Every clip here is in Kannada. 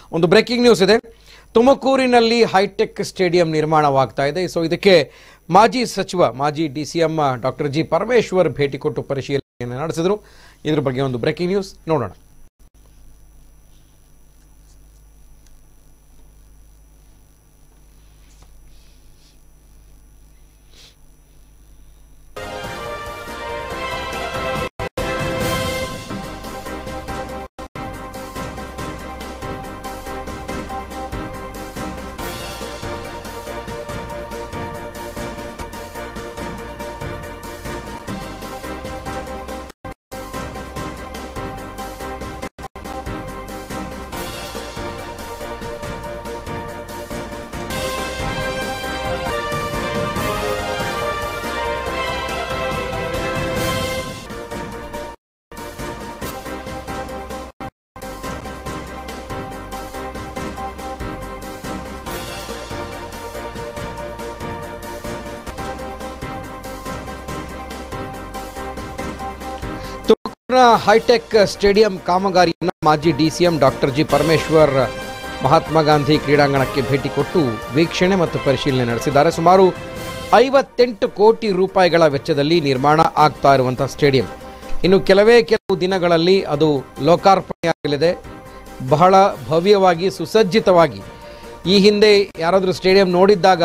ಒಂದು ಬ್ರೇಕಿಂಗ್ ನ್ಯೂಸ್ ಇದೆ ತುಮಕೂರಿನಲ್ಲಿ ಹೈಟೆಕ್ ಸ್ಟೇಡಿಯಂ ನಿರ್ಮಾಣವಾಗ್ತಾ ಇದೆ ಸೊ ಇದಕ್ಕೆ ಮಾಜಿ ಸಚಿವ ಮಾಜಿ D C M doctor G Parameshwar ಭೇಟಿ ಕೊಟ್ಟು ಪರಿಶೀಲನೆ ನಡೆಸಿದರು ಇದ್ರ ಬಗ್ಗೆ ಒಂದು ಬ್ರೇಕಿಂಗ್ ನ್ಯೂಸ್ ನೋಡೋಣ ತುಮಕೂರಿನ ಹೈಟೆಕ್ ಸ್ಟೇಡಿಯಂ ಕಾಮಗಾರಿಯನ್ನು ಮಾಜಿ D C M doctor G Parameshwar Mahatma Gandhi ಕ್ರೀಡಾಂಗಣಕ್ಕೆ ಭೇಟಿ ಕೊಟ್ಟು ವೀಕ್ಷಣೆ ಮತ್ತು ಪರಿಶೀಲನೆ ನಡೆಸಿದ್ದಾರೆ ಸುಮಾರು ಐವತ್ತೆಂಟು ಕೋಟಿ ರೂಪಾಯಿಗಳ ವೆಚ್ಚದಲ್ಲಿ ನಿರ್ಮಾಣ ಆಗ್ತಾ ಇರುವಂತಹ ಸ್ಟೇಡಿಯಂ ಇನ್ನು ಕೆಲವೇ ಕೆಲವು ದಿನಗಳಲ್ಲಿ ಅದು ಲೋಕಾರ್ಪಣೆಯಾಗಲಿದೆ ಬಹಳ ಭವ್ಯವಾಗಿ ಸುಸಜ್ಜಿತವಾಗಿ ಈ ಹಿಂದೆ ಯಾರಾದರೂ ಸ್ಟೇಡಿಯಂ ನೋಡಿದ್ದಾಗ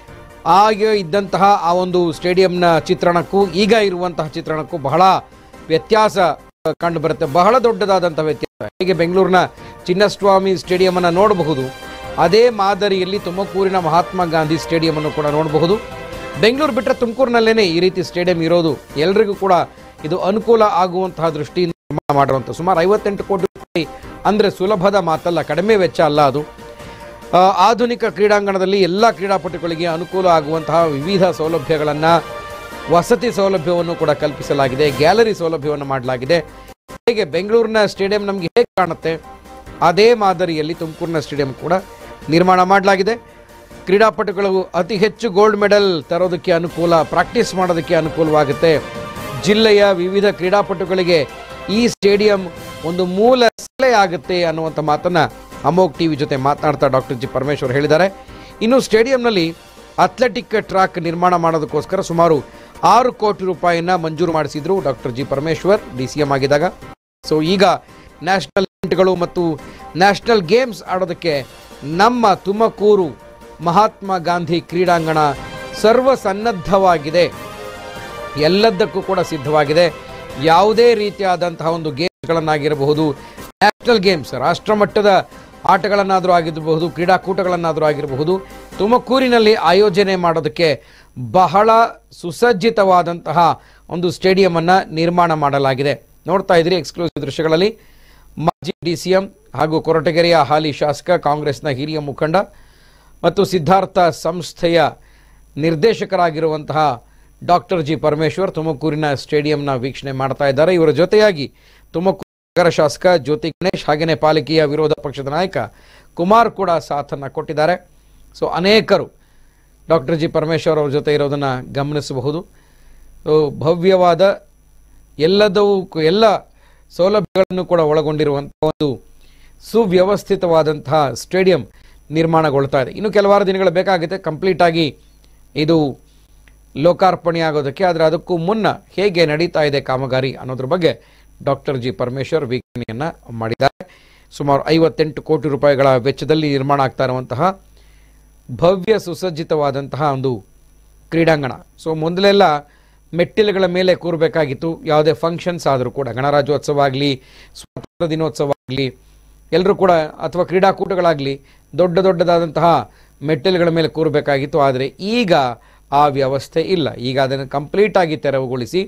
ಆಗ ಇದ್ದಂತಹ ಆ ಒಂದು ಸ್ಟೇಡಿಯಂನ ಚಿತ್ರಣಕ್ಕೂ ಈಗ ಇರುವಂತಹ ಚಿತ್ರಣಕ್ಕೂ ಬಹಳ ವ್ಯತ್ಯಾಸ ಕಂಡು ಬರುತ್ತೆ ಬಹಳ ದೊಡ್ಡದಾದಂತಹ ವ್ಯತ್ಯಾಸ ಹೇಗೆ ಬೆಂಗಳೂರಿನ ಚಿನ್ನಸ್ವಾಮಿ ಸ್ಟೇಡಿಯಂ ಅನ್ನು ನೋಡಬಹುದು ಅದೇ ಮಾದರಿಯಲ್ಲಿ ತುಮಕೂರಿನ ಮಹಾತ್ಮ ಗಾಂಧಿ ಸ್ಟೇಡಿಯಂ ಅನ್ನು ಕೂಡ ನೋಡಬಹುದು ಬೆಂಗಳೂರು ಬಿಟ್ಟರೆ ತುಮಕೂರಿನಲ್ಲೇನೆ ಈ ರೀತಿ ಸ್ಟೇಡಿಯಂ ಇರೋದು ಎಲ್ರಿಗೂ ಕೂಡ ಇದು ಅನುಕೂಲ ಆಗುವಂತಹ ದೃಷ್ಟಿಯಿಂದ ನಿರ್ಮಾಣ ಮಾಡಿರುವಂಥ ಸುಮಾರು ಐವತ್ತೆಂಟು ಕೋಟಿ ರೂಪಾಯಿ ಅಂದರೆ ಸುಲಭದ ಮಾತಲ್ಲ ಕಡಿಮೆ ವೆಚ್ಚ ಅಲ್ಲ ಅದು ಆ, ಆಧುನಿಕ ಕ್ರೀಡಾಂಗಣದಲ್ಲಿ ಎಲ್ಲ ಕ್ರೀಡಾಪಟುಗಳಿಗೆ ಅನುಕೂಲ ಆಗುವಂತಹ ವಿವಿಧ ಸೌಲಭ್ಯಗಳನ್ನು ವಸತಿ ಸೌಲಭ್ಯವನ್ನು ಕೂಡ ಕಲ್ಪಿಸಲಾಗಿದೆ ಗ್ಯಾಲರಿ ಸೌಲಭ್ಯವನ್ನು ಮಾಡಲಾಗಿದೆ ಹೇಗೆ ಬೆಂಗಳೂರಿನ ಸ್ಟೇಡಿಯಂ ನಮಗೆ ಹೇಗೆ ಕಾಣುತ್ತೆ ಅದೇ ಮಾದರಿಯಲ್ಲಿ ತುಮಕೂರಿನ ಸ್ಟೇಡಿಯಂ ಕೂಡ ನಿರ್ಮಾಣ ಮಾಡಲಾಗಿದೆ ಕ್ರೀಡಾಪಟುಗಳು ಅತಿ ಹೆಚ್ಚು ಗೋಲ್ಡ್ ಮೆಡಲ್ ತರೋದಕ್ಕೆ ಅನುಕೂಲ ಪ್ರಾಕ್ಟೀಸ್ ಮಾಡೋದಕ್ಕೆ ಅನುಕೂಲವಾಗುತ್ತೆ ಜಿಲ್ಲೆಯ ವಿವಿಧ ಕ್ರೀಡಾಪಟುಗಳಿಗೆ ಈ ಸ್ಟೇಡಿಯಂ ಒಂದು ಮೂಲ ಸೆಲೆ ಆಗುತ್ತೆ ಅನ್ನುವಂಥ ಮಾತನ್ನ ಅಮೋಕ್ ಟಿವಿ ಜೊತೆ ಮಾತನಾಡ್ತಾ ಡಾಕ್ಟರ್ ಜಿ ಪರಮೇಶ್ವರ್ ಹೇಳಿದ್ದಾರೆ ಇನ್ನು ಸ್ಟೇಡಿಯಂನಲ್ಲಿ ಅಥ್ಲೆಟಿಕ್ ಟ್ರ್ಯಾಕ್ ನಿರ್ಮಾಣ ಮಾಡೋದಕ್ಕೋಸ್ಕರ ಸುಮಾರು ಆರು ಕೋಟಿ ರೂಪಾಯಿನ ಮಂಜೂರು ಮಾಡಿಸಿದ್ರು doctor G Parameshwar D C M ಆಗಿದ್ದಾಗ ಸೊ ಈಗ ನ್ಯಾಷನಲ್ ಇವೆಂಟ್ಗಳು ಮತ್ತು ನ್ಯಾಷನಲ್ ಗೇಮ್ಸ್ ಆಡೋದಕ್ಕೆ ನಮ್ಮ ತುಮಕೂರು ಮಹಾತ್ಮ ಗಾಂಧಿ ಕ್ರೀಡಾಂಗಣ ಸರ್ವ ಸನ್ನದ್ಧವಾಗಿದೆ ಎಲ್ಲದಕ್ಕೂ ಕೂಡ ಸಿದ್ಧವಾಗಿದೆ ಯಾವುದೇ ರೀತಿಯಾದಂತಹ ಒಂದು ಗೇಮ್ಸ್ಗಳನ್ನಾಗಿರಬಹುದು ನ್ಯಾಷನಲ್ ಗೇಮ್ಸ್ ರಾಷ್ಟ್ರಮಟ್ಟದ ಆಟಗಳನ್ನಾದರೂ ಆಗಿರಬಹುದು ಕ್ರೀಡಾಕೂಟಗಳನ್ನಾದರೂ ಆಗಿರಬಹುದು ತುಮಕೂರಿನಲ್ಲಿ ಆಯೋಜನೆ ಮಾಡೋದಕ್ಕೆ ಬಹಳ ಸುಸಜ್ಜಿತವಾದಂತಹ ಒಂದು ಸ್ಟೇಡಿಯಂ ನಿರ್ಮಾಣ ಮಾಡಲಾಗಿದೆ ನೋಡ್ತಾ ಇದ್ದೀರಿ ಎಕ್ಸ್ಕ್ಲೂಸಿವ್ ದೃಶ್ಯಗಳಲ್ಲಿ ಮಾಜಿ ಡಿ ಸಿ ಎಂ ಹಾಗೂ ಕೊರಟಗೆರೆಯ ಹಾಲಿ ಶಾಸಕ ಕಾಂಗ್ರೆಸ್ನ ಹಿರಿಯ ಮುಖಂಡ ಮತ್ತು ಸಿದ್ಧಾರ್ಥ ಸಂಸ್ಥೆಯ ನಿರ್ದೇಶಕರಾಗಿರುವಂತಹ ಡಾಕ್ಟರ್ ಜಿ ಪರಮೇಶ್ವರ್ ತುಮಕೂರಿನ ಸ್ಟೇಡಿಯಂನ ವೀಕ್ಷಣೆ ಮಾಡ್ತಾ ಇದ್ದಾರೆ ಇವರ ಜೊತೆಯಾಗಿ ತುಮಕೂರು ನಗರ ಶಾಸಕ ಜ್ಯೋತಿ ಗಣೇಶ್ ಹಾಗೆಯೇ ಪಾಲಿಕೆಯ ವಿರೋಧ ಪಕ್ಷದ ನಾಯಕ ಕುಮಾರ್ ಕೂಡ ಸಾಥನ್ನು ಕೊಟ್ಟಿದ್ದಾರೆ ಸೊ ಅನೇಕರು ಡಾಕ್ಟರ್ ಜಿ ಪರಮೇಶ್ವರ್ ಅವ್ರ ಜೊತೆ ಇರೋದನ್ನು ಗಮನಿಸಬಹುದು ಸೊ ಭವ್ಯವಾದ ಎಲ್ಲದವೂ ಕು- ಎಲ್ಲ ಸೌಲಭ್ಯಗಳನ್ನು ಕೂಡ ಒಳಗೊಂಡಿರುವಂತಹ ಒಂದು ಸುವ್ಯವಸ್ಥಿತವಾದಂತಹ ಸ್ಟೇಡಿಯಂ ನಿರ್ಮಾಣಗೊಳ್ತಾ ಇದೆ ಇನ್ನು ಕೆಲವಾರು ದಿನಗಳು ಬೇಕಾಗುತ್ತೆ ಕಂಪ್ಲೀಟ್ ಆಗಿ ಇದು ಲೋಕಾರ್ಪಣೆ ಆಗೋದಕ್ಕೆ ಆದರೆ ಅದಕ್ಕೂ ಮುನ್ನ ಹೇಗೆ ನಡೀತಾ ಇದೆ ಕಾಮಗಾರಿ ಅನ್ನೋದ್ರ ಬಗ್ಗೆ ಡಾಕ್ಟರ್ ಜಿ ಪರಮೇಶ್ವರ್ ವೀಕ್ಷಣೆಯನ್ನ ಮಾಡಿದ್ದಾರೆ ಸುಮಾರು ಐವತ್ತೆಂಟು ಕೋಟಿ ರೂಪಾಯಿಗಳ ವೆಚ್ಚದಲ್ಲಿ ನಿರ್ಮಾಣ ಆಗ್ತಾ ಇರುವಂತಹ ಭವ್ಯ ಸುಸಜ್ಜಿತವಾದಂತಹ ಒಂದು ಕ್ರೀಡಾಂಗಣ ಸೊ ಮೊದಲೆಲ್ಲ ಮೆಟ್ಟಿಲುಗಳ ಮೇಲೆ ಕೂರಬೇಕಾಗಿತ್ತು ಯಾವುದೇ ಫಂಕ್ಷನ್ಸ್ ಆದರೂ ಕೂಡ ಗಣರಾಜ್ಯೋತ್ಸವ ಆಗಲಿ ಸ್ವಾತಂತ್ರ್ಯ ದಿನೋತ್ಸವ ಆಗಲಿ ಎಲ್ಲರೂ ಕೂಡ ಅಥವಾ ಕ್ರೀಡಾಕೂಟಗಳಾಗಲಿ ದೊಡ್ಡ ದೊಡ್ಡದಾದಂತಹ ಮೆಟ್ಟಿಲುಗಳ ಮೇಲೆ ಕೂರಬೇಕಾಗಿತ್ತು ಆದರೆ ಈಗ ಆ ವ್ಯವಸ್ಥೆ ಇಲ್ಲ ಈಗ ಅದನ್ನು ಕಂಪ್ಲೀಟ್ ಆಗಿ ತೆರವುಗೊಳಿಸಿ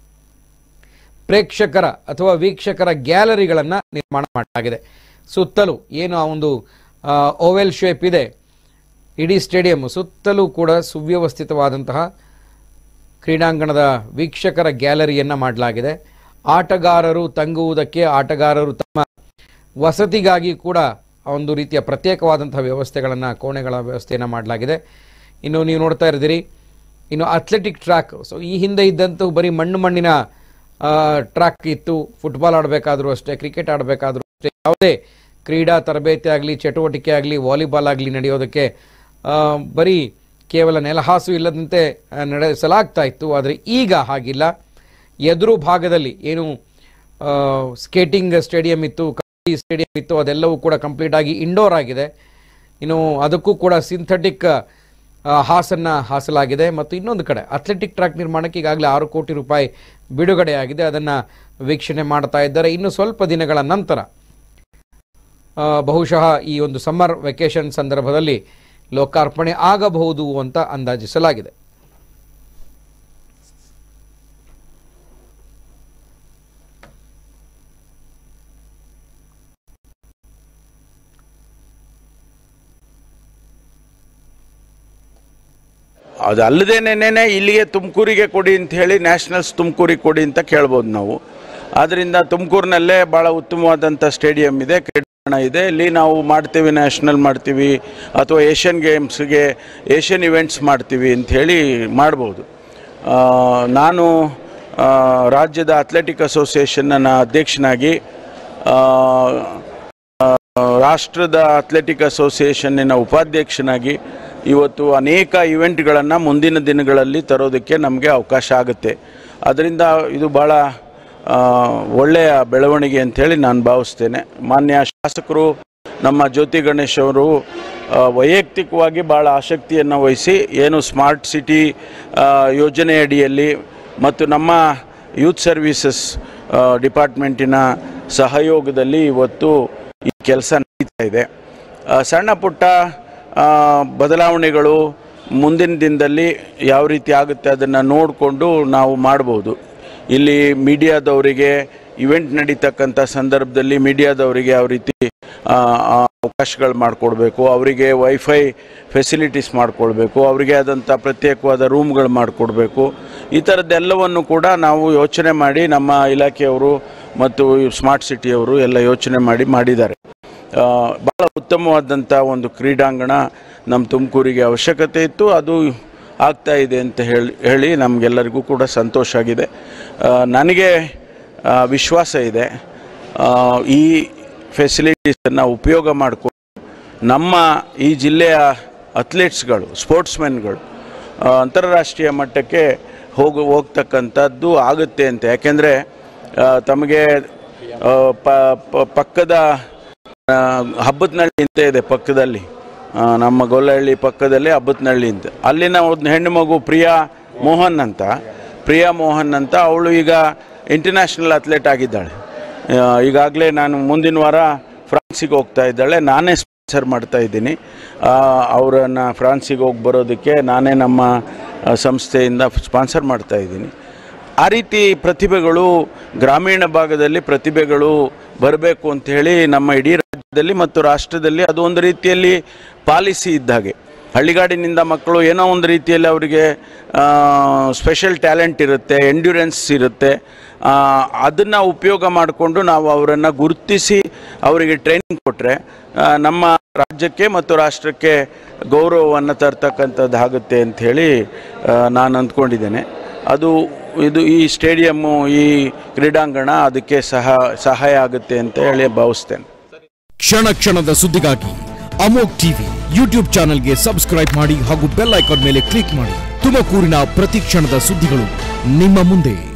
ಪ್ರೇಕ್ಷಕರ ಅಥವಾ ವೀಕ್ಷಕರ ಗ್ಯಾಲರಿಗಳನ್ನು ನಿರ್ಮಾಣ ಮಾಡಲಾಗಿದೆ ಸುತ್ತಲೂ ಏನು ಆ ಒಂದು ಓವೆಲ್ ಶೇಪ್ ಇದೆ ಇಡೀ ಸ್ಟೇಡಿಯಂ ಸುತ್ತಲೂ ಕೂಡ ಸುವ್ಯವಸ್ಥಿತವಾದಂತಹ ಕ್ರೀಡಾಂಗಣದ ವೀಕ್ಷಕರ ಗ್ಯಾಲರಿಯನ್ನು ಮಾಡಲಾಗಿದೆ ಆಟಗಾರರು ತಂಗುವುದಕ್ಕೆ ಆಟಗಾರರು ತಮ್ಮ ವಸತಿಗಾಗಿ ಕೂಡ ಒಂದು ರೀತಿಯ ಪ್ರತ್ಯೇಕವಾದಂತಹ ವ್ಯವಸ್ಥೆಗಳನ್ನು ಕೋಣೆಗಳ ವ್ಯವಸ್ಥೆಯನ್ನು ಮಾಡಲಾಗಿದೆ ಇನ್ನು ನೀವು ನೋಡ್ತಾ ಇರ್ತೀರಿ ಇನ್ನು ಅಥ್ಲೆಟಿಕ್ ಟ್ರ್ಯಾಕ್ ಸೊ ಈ ಹಿಂದೆ ಇದ್ದಂತೂ ಬರೀ ಮಣ್ಣು ಮಣ್ಣಿನ ಟ್ರ್ಯಾಕ್ ಇತ್ತು ಫುಟ್ಬಾಲ್ ಆಡಬೇಕಾದ್ರೂ ಅಷ್ಟೇ ಕ್ರಿಕೆಟ್ ಆಡಬೇಕಾದ್ರೂ ಅಷ್ಟೇ ಯಾವುದೇ ಕ್ರೀಡಾ ತರಬೇತಿ ಆಗಲಿ ಚಟುವಟಿಕೆ ಆಗಲಿ ವಾಲಿಬಾಲ್ ಆಗಲಿ ನಡೆಯೋದಕ್ಕೆ ಆ, ಬರೀ ಕೇವಲ ನೆಲಹಾಸು ಇಲ್ಲದಂತೆ ಆ, ನಡೆಸಲಾಗ್ತಾ ಇತ್ತು ಆದರೆ ಈಗ ಹಾಗಿಲ್ಲ ಎದುರು ಭಾಗದಲ್ಲಿ ಏನು ಆ, ಸ್ಕೇಟಿಂಗ್ ಸ್ಟೇಡಿಯಂ ಇತ್ತು ಕಬಡ್ಡಿ ಸ್ಟೇಡಿಯಂ ಇತ್ತು ಅದೆಲ್ಲವೂ ಕೂಡ ಕಂಪ್ಲೀಟ್ ಆಗಿ ಇಂಡೋರ್ ಆಗಿದೆ ಇನ್ನು ಅದಕ್ಕೂ ಕೂಡ ಸಿಂಥೆಟಿಕ್ ಹಾಸನ್ನು ಹಾಸಲಾಗಿದೆ ಮತ್ತು ಇನ್ನೊಂದು ಕಡೆ ಅಥ್ಲೆಟಿಕ್ ಟ್ರ್ಯಾಕ್ ನಿರ್ಮಾಣಕ್ಕೆ ಈಗಾಗಲೇ ಆರು ಕೋಟಿ ರೂಪಾಯಿ ಬಿಡುಗಡೆಯಾಗಿದೆ ಅದನ್ನು ವೀಕ್ಷಣೆ ಮಾಡ್ತಾ ಇದ್ದಾರೆ ಇನ್ನು ಸ್ವಲ್ಪ ದಿನಗಳ ನಂತರ ಆ, ಬಹುಶಃ ಈ ಒಂದು ಸಮ್ಮರ್ ವೆಕೇಷನ್ ಸಂದರ್ಭದಲ್ಲಿ ಲೋಕಾರ್ಪಣೆ ಆಗಬಹುದು ಅಂತ ಅಂದಾಜಿಸಲಾಗಿದೆ ಅದು ಅಲ್ಲದೇನೇನೆ ಇಲ್ಲಿಗೆ ತುಮಕೂರಿಗೆ ಕೊಡಿ ಅಂತ ಹೇಳಿ ನ್ಯಾಷನಲ್ಸ್ ತುಮಕೂರಿಗೆ ಕೊಡಿ ಅಂತ ಕೇಳ್ಬೋದು ನಾವು ಆದ್ದರಿಂದ ತುಮಕೂರಿನಲ್ಲೇ ಭಾಳ ಉತ್ತಮವಾದಂಥ ಸ್ಟೇಡಿಯಂ ಇದೆ ಕ್ರೀಡಾಂಗಣ ಇದೆ ಇಲ್ಲಿ ನಾವು ಮಾಡ್ತೀವಿ ನ್ಯಾಷನಲ್ ಮಾಡ್ತೀವಿ ಅಥವಾ ಏಷ್ಯನ್ ಗೇಮ್ಸ್ಗೆ ಏಷ್ಯನ್ ಇವೆಂಟ್ಸ್ ಮಾಡ್ತೀವಿ ಅಂತ ಹೇಳಿ ಮಾಡ್ಬೋದು ಆ, ನಾನು ಆ, ರಾಜ್ಯದ ಅಥ್ಲೆಟಿಕ್ ಅಸೋಸಿಯೇಷನ್ನ ಅಧ್ಯಕ್ಷನಾಗಿ ಆ, ರಾಷ್ಟ್ರದ ಅಥ್ಲೆಟಿಕ್ ಅಸೋಸಿಯೇಷನ್ನಿನ ಉಪಾಧ್ಯಕ್ಷನಾಗಿ ಇವತ್ತು ಅನೇಕ ಇವೆಂಟ್ಗಳನ್ನು ಮುಂದಿನ ದಿನಗಳಲ್ಲಿ ತರೋದಕ್ಕೆ ನಮಗೆ ಅವಕಾಶ ಆಗುತ್ತೆ ಅದರಿಂದ ಇದು ಭಾಳ ಆ, ಒಳ್ಳೆಯ ಬೆಳವಣಿಗೆ ಅಂಥೇಳಿ ನಾನು ಭಾವಿಸ್ತೇನೆ ಮಾನ್ಯ ಶಾಸಕರು ನಮ್ಮ ಜ್ಯೋತಿ ಗಣೇಶ್ ಅವರು ಆ, ವೈಯಕ್ತಿಕವಾಗಿ ಭಾಳ ಆಸಕ್ತಿಯನ್ನು ವಹಿಸಿ ಏನು ಸ್ಮಾರ್ಟ್ ಸಿಟಿ ಆ, ಯೋಜನೆ ಅಡಿಯಲ್ಲಿ ಮತ್ತು ನಮ್ಮ ಯೂತ್ ಸರ್ವೀಸಸ್ ಡಿಪಾರ್ಟ್ಮೆಂಟಿನ ಸಹಯೋಗದಲ್ಲಿ ಇವತ್ತು ಈ ಕೆಲಸ ನಡೀತಾ ಇದೆ ಆ, ಸಣ್ಣ ಪುಟ್ಟ ಆ, ಬದಲಾವಣೆಗಳು ಮುಂದಿನ ದಿನದಲ್ಲಿ ಯಾವ ರೀತಿ ಆಗುತ್ತೆ ಅದನ್ನು ನೋಡಿಕೊಂಡು ನಾವು ಮಾಡ್ಬೋದು ಇಲ್ಲಿ ಮೀಡಿಯಾದವರಿಗೆ ಇವೆಂಟ್ ನಡೀತಕ್ಕಂಥ ಸಂದರ್ಭದಲ್ಲಿ ಮೀಡಿಯಾದವರಿಗೆ ಯಾವ ರೀತಿ ಆ, ಆ, ಅವಕಾಶಗಳು ಮಾಡಿಕೊಡ್ಬೇಕು ಅವರಿಗೆ ವೈಫೈ ಫೆಸಿಲಿಟೀಸ್ ಮಾಡಿಕೊಡ್ಬೇಕು ಅವರಿಗೆ ಆದಂಥ ಪ್ರತ್ಯೇಕವಾದ ರೂಮ್ಗಳು ಮಾಡಿಕೊಡ್ಬೇಕು ಈ ಥರದ್ದೆಲ್ಲವನ್ನು ಕೂಡ ನಾವು ಯೋಚನೆ ಮಾಡಿ ನಮ್ಮ ಇಲಾಖೆಯವರು ಮತ್ತು ಸ್ಮಾರ್ಟ್ ಸಿಟಿಯವರು ಎಲ್ಲ ಯೋಚನೆ ಮಾಡಿ ಮಾಡಿದ್ದಾರೆ ಆ, ಭಾಳ ಉತ್ತಮವಾದಂಥ ಒಂದು ಕ್ರೀಡಾಂಗಣ ನಮ್ಮ ತುಮಕೂರಿಗೆ ಅವಶ್ಯಕತೆ ಇತ್ತು ಅದು ಆಗ್ತಾ ಇದೆ ಅಂತ ಹೇಳಿ ಹೇಳಿ ನಮಗೆಲ್ಲರಿಗೂ ಕೂಡ ಸಂತೋಷ ಆಗಿದೆ ಆ, ನನಗೆ ಆ, ವಿಶ್ವಾಸ ಇದೆ ಆ, ಈ ಫೆಸಿಲಿಟೀಸನ್ನು ಉಪಯೋಗ ಮಾಡಿಕೊಂಡು ನಮ್ಮ ಈ ಜಿಲ್ಲೆಯ ಅಥ್ಲೀಟ್ಸ್ಗಳು ಸ್ಪೋರ್ಟ್ಸ್ಮೆನ್ಗಳು ಆ, ಅಂತಾರಾಷ್ಟ್ರೀಯ ಮಟ್ಟಕ್ಕೆ ಹೋಗು ಹೋಗ್ತಕ್ಕಂಥದ್ದು ಆಗುತ್ತೆ ಅಂತ ಯಾಕೆಂದರೆ ತಮಗೆ ಆ, ಪ- ಪ- ಪಕ್ಕದ ಆ, ಹಬ್ಬದನಹಳ್ಳಿ ಅಂತ ಇದೆ ಪಕ್ಕದಲ್ಲಿ ಆ, ನಮ್ಮ ಗೊಲ್ಲಹಳ್ಳಿ ಪಕ್ಕದಲ್ಲಿ ಹಬ್ಬದನಹಳ್ಳಿ ಅಂತ ಅಲ್ಲಿನ ಒಂದು ಹೆಣ್ಣು ಮಗು ಪ್ರಿಯಾ ಮೋಹನ್ ಅಂತ ಪ್ರಿಯಾ ಮೋಹನ್ ಅಂತ ಅವಳು ಈಗ ಇಂಟರ್ನ್ಯಾಷನಲ್ ಅಥ್ಲೆಟ್ ಆಗಿದ್ದಾಳೆ ಈಗಾಗಲೇ ನಾನು ಮುಂದಿನ ವಾರ ಫ್ರಾನ್ಸಿಗೆ ಹೋಗ್ತಾ ಇದ್ದಾಳೆ ನಾನೇ ಸ್ಪಾನ್ಸರ್ ಮಾಡ್ತಾ ಇದ್ದೀನಿ ಅವರನ್ನು ಫ್ರಾನ್ಸಿಗೆ ಹೋಗಿ ಬರೋದಕ್ಕೆ ನಾನೇ ನಮ್ಮ ಆ, ಸಂಸ್ಥೆಯಿಂದ ಸ್ಪಾನ್ಸರ್ ಮಾಡ್ತಾ ಇದ್ದೀನಿ ಆ ರೀತಿ ಪ್ರತಿಭೆಗಳು ಗ್ರಾಮೀಣ ಭಾಗದಲ್ಲಿ ಪ್ರತಿಭೆಗಳು ಬರಬೇಕು ಅಂತ ಹೇಳಿ ನಮ್ಮ ಇಡೀ ರಾಜ್ಯದಲ್ಲಿ ಮತ್ತು ರಾಷ್ಟ್ರದಲ್ಲಿ ಅದು ಒಂದು ರೀತಿಯಲ್ಲಿ ಪಾಲಿಸಿ ಇದ್ದ ಹಾಗೆ ಹಳ್ಳಿಗಾಡಿನಿಂದ ಮಕ್ಕಳು ಏನೋ ಒಂದು ರೀತಿಯಲ್ಲಿ ಅವರಿಗೆ ಸ್ಪೆಷಲ್ ಟ್ಯಾಲೆಂಟ್ ಇರುತ್ತೆ ಎಂಡ್ಯೂರೆನ್ಸ್ ಇರುತ್ತೆ ಅದನ್ನು ಉಪಯೋಗ ಮಾಡಿಕೊಂಡು ನಾವು ಅವರನ್ನು ಗುರುತಿಸಿ ಅವರಿಗೆ ಟ್ರೈನಿಂಗ್ ಕೊಟ್ಟರೆ ನಮ್ಮ ರಾಜ್ಯಕ್ಕೆ ಮತ್ತು ರಾಷ್ಟ್ರಕ್ಕೆ ಗೌರವವನ್ನು ತರ್ತಕ್ಕಂಥದ್ದು ಆಗುತ್ತೆ ಅಂಥೇಳಿ ನಾನು ಅಂದ್ಕೊಂಡಿದ್ದೇನೆ ಅದು ಇದು ಈ ಸ್ಟೇಡಿಯಮ್ಮು ಈ ಕ್ರೀಡಾಂಗಣ ಅದಕ್ಕೆ ಸಹ ಸಹಾಯ ಆಗುತ್ತೆ ಅಂತ ಹೇಳಿ ಭಾವಿಸ್ತೇನೆ ಕ್ಷಣ ಕ್ಷಣದ ಸುದ್ದಿಗಾಗಿ ಅಮೋಕ್ ಟಿವಿ ಯೂಟ್ಯೂಬ್ ಚಾನೆಲ್ಗೆ ಸಬ್ಸ್ಕ್ರೈಬ್ ಮಾಡಿ ಹಾಗೂ ಬೆಲ್ ಐಕಾನ್ ಮೇಲೆ ಕ್ಲಿಕ್ ಮಾಡಿ ತುಮಕೂರಿನ ಪ್ರತಿ ಕ್ಷಣದ ಸುದ್ದಿಗಳು ನಿಮ್ಮ ಮುಂದೆ